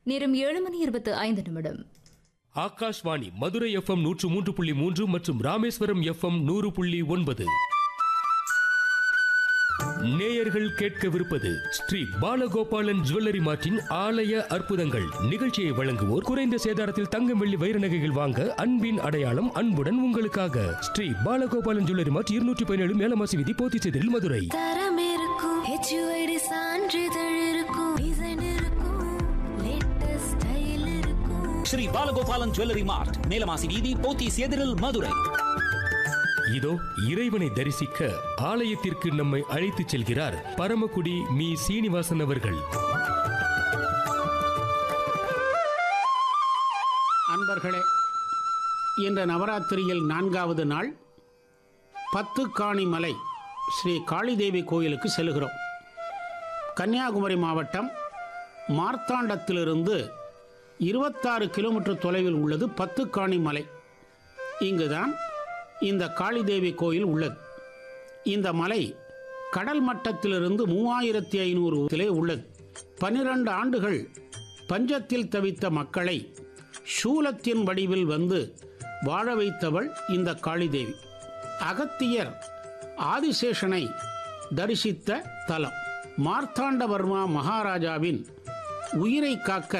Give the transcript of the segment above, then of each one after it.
நேரம் ஏழு மணி இருபத்து ஐந்து நிமிடம் ஆகாஷ்வாணி மதுரை எஃப்எம் நூற்று மூன்று புள்ளி மூன்று மற்றும் ராமேஸ்வரம் எஃப்எம் நூறு புள்ளி ஒன்பது நேயர்கள் கேட்கவிருப்பது ஸ்ரீ பாலகோபாலன் ஜுவல்லரி மார்ட்டின் ஆலய அற்புதங்கள் நிகழ்ச்சியை வழங்குவோர் குறைந்த சேதாரத்தில் தங்கம் வெள்ளி வைர நகைகள் வாங்க அன்பின் அடையாளம் அன்புடன் உங்களுக்காக ஸ்ரீ பாலகோபாலன் ஜுவல்லரி மார்ட் இருநூற்றி பதினேழு மேலமாசி விதி போத்திச்செதில் மதுரை தரம் இருக்கும் ஹெச்யூஐடி சான்றிதழ் இருக்கும் டிசைன் இருக்கும் லேட்டஸ்ட் ஸ்டைல் இருக்கும் ஸ்ரீ பாலகோபாலன் ஜுவல்லரி மார்ட் மேலமாசி வீதி போத்தி சேதிரில் மதுரை இதோ இறைவனை தரிசிக்க ஆலயத்திற்கு நம்மை அழைத்துச் செல்கிறார் பரமக்குடி மீ சீனிவாசன் அவர்கள் அன்பர்களே இன்ற நவராத்திரியில் நான்காவது நாள் பத்து காணி மலை ஸ்ரீ காளிதேவி கோயிலுக்கு செல்கிறோம் கன்னியாகுமரி மாவட்டம் மார்த்தாண்டத்திலிருந்து இருபத்தாறு கிலோமீட்டர் தொலைவில் உள்ளது பத்து காணி மலை இங்குதான் இந்த காளிதேவி கோயில் உள்ளது இந்த மலை கடல் மட்டத்திலிருந்து மூவாயிரத்தி ஐநூறுலே உள்ளது பனிரெண்டு ஆண்டுகள் பஞ்சத்தில் தவித்த மக்களை சூலத்தின் வடிவில் வந்து வாழ வைத்தவள் இந்த காளிதேவி அகத்தியர் ஆதிசேஷனை தரிசித்த தலம் மார்த்தாண்டவர்மா மகாராஜாவின் உயிரை காக்க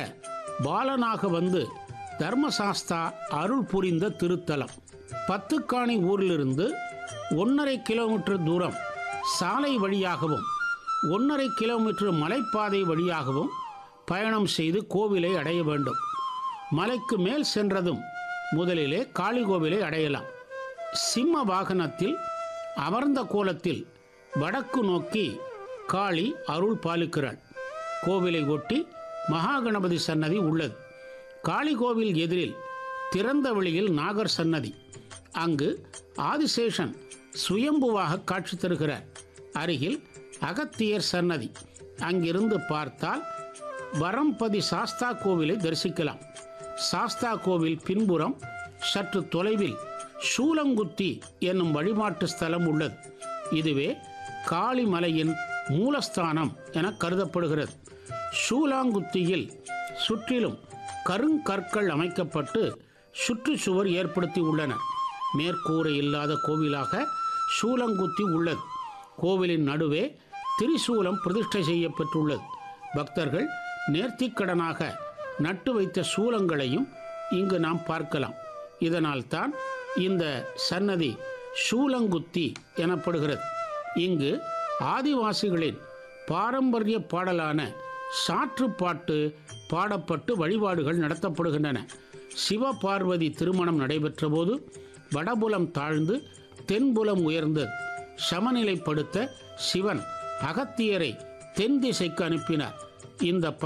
பாலனாக வந்து தர்மசாஸ்தா அருள் புரிந்த திருத்தலம் பத்துக்காணி ஊரிலிருந்து ஒன்றரை கிலோமீட்டர் தூரம் சாலை வழியாகவும் ஒன்றரை கிலோமீட்டர் மலைப்பாதை வழியாகவும் பயணம் செய்து கோவிலை அடைய வேண்டும் மலைக்கு மேல் சென்றதும் முதலிலே காளி கோவிலை அடையலாம் சிம்ம வாகனத்தில் அமர்ந்த கோலத்தில் வடக்கு நோக்கி காளி அருள் பாலிக்கிறாள் கோவிலை ஒட்டி மகாகணபதி சன்னதி உள்ளது காளி கோவில் எதிரில் திறந்த வெளியில் நாகர் சன்னதி அங்கு ஆதிசேஷன் சுயம்புவாக காட்சி தருகிறார் அருகில் அகத்தியர் சன்னதி அங்கிருந்து பார்த்தால் வரம்பதி சாஸ்தா கோவிலை தரிசிக்கலாம் சாஸ்தா கோவில் பின்புறம் சற்று தொலைவில் சூலங்குத்தி என்னும் வழிபாட்டு ஸ்தலம் உள்ளது இதுவே காளிமலையின் மூலஸ்தானம் என கருதப்படுகிறது சூலாங்குத்தியில் சுற்றிலும் கருங்கற்கள் அமைக்கப்பட்டு சுற்றுச்சுவர் ஏற்படுத்தி உள்ளனர் மேற்கூரை இல்லாத கோவிலாக சூலங்குத்தி உள்ளது கோவிலின் நடுவே திரிசூலம் பிரதிஷ்டை செய்யப்பட்டுள்ளது பக்தர்கள் நேர்த்திக்கடனாக நட்டு வைத்த சூலங்களையும் இங்கு நாம் பார்க்கலாம் இதனால்தான் இந்த சன்னதி சூலங்குத்தி எனப்படுகிறது இங்கு ஆதிவாசிகளின் பாரம்பரிய பாடலான சாற்றுப்பாட்டு பாடப்பட்டு வழிபாடுகள் நடத்தப்படுகின்றன சிவபார்வதி திருமணம் நடைபெற்றபோது வடபுலம் தாழ்ந்து தென்புலம் உயர்ந்தது சமநிலைப்படுத்த சிவன் அகத்தியரை தென் திசைக்கு அனுப்பினார் இந்த